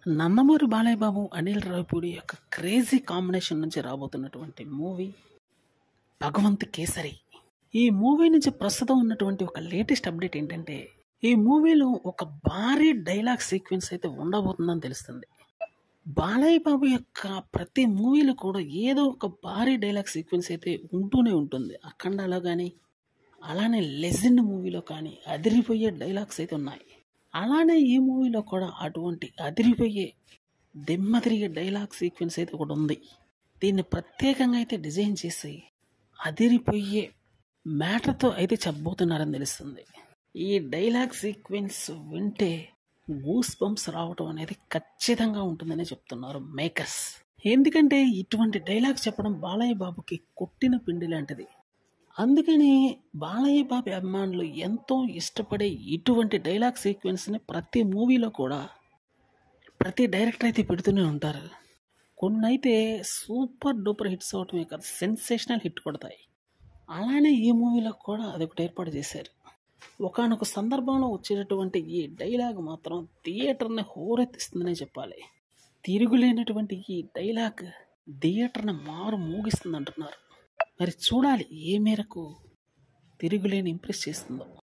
నందమూరి బాలయ్య బాబు అనిల్ రావిపూడి యొక్క crazy combination నుంచి రాబోతున్నటువంటి మూవీ భగవంత్ కేసరి ఈ మూవీ నుంచి ప్రస్తుతం ఉన్నటువంటి ఒక లేటెస్ట్ అప్డేట్ ఏంటంటే ఈ మూవీలో ఒక భారీ డైలాగ్ సీక్వెన్స్ అయితే ఉండబోతుందని తెలుస్తుంది బాలయ్య బాబు యొక్క ప్రతి మూవీలో కూడా ఏదో ఒక భారీ డైలాగ్ సీక్వెన్స్ అయితే ఉంటూనే ఉంటుంది అఖండాలో కానీ అలానే లెజెండ్ మూవీలో కానీ అదిరిపోయే డైలాగ్స్ అయితే ఉన్నాయి అలానే ఈ మూవీలో కూడా అటువంటి అదిరిపోయే దిమ్మ తిరిగే డైలాగ్ సీక్వెన్స్ అయితే ఒకటి ఉంది దీన్ని ప్రత్యేకంగా అయితే డిజైన్ చేసి అదిరిపోయే మ్యాటర్తో అయితే చెప్పబోతున్నారని తెలుస్తుంది ఈ డైలాగ్ సీక్వెన్స్ వింటే గూస్ బంప్స్ రావటం అనేది ఖచ్చితంగా ఉంటుందని చెప్తున్నారు మేకర్స్ ఎందుకంటే ఇటువంటి డైలాగ్ చెప్పడం బాలయ్య బాబుకి కొట్టిన పిండి లాంటిది అందుకని బాలయ్య బాబు అభిమానులు ఎంతో ఇష్టపడే ఇటువంటి డైలాగ్ సీక్వెన్స్ని ప్రతి మూవీలో కూడా ప్రతి డైరెక్టర్ అయితే పెడుతూనే ఉంటారు కొన్ని అయితే సూపర్ డూపర్ హిట్స్ అవటమే కాదు సెన్సేషనల్ హిట్ కొడతాయి అలానే ఈ మూవీలో కూడా అదొకటి ఏర్పాటు చేశారు ఒకనొక సందర్భంలో వచ్చేటటువంటి ఈ డైలాగ్ మాత్రం థియేటర్ని హోరెత్తిస్తుందనే చెప్పాలి తిరుగులేనటువంటి ఈ డైలాగ్ థియేటర్ని మారు మూగిస్తుంది అంటున్నారు మరి చూడాలి ఏ మేరకు తిరుగులేని ఇంప్రెస్ చేస్తుందో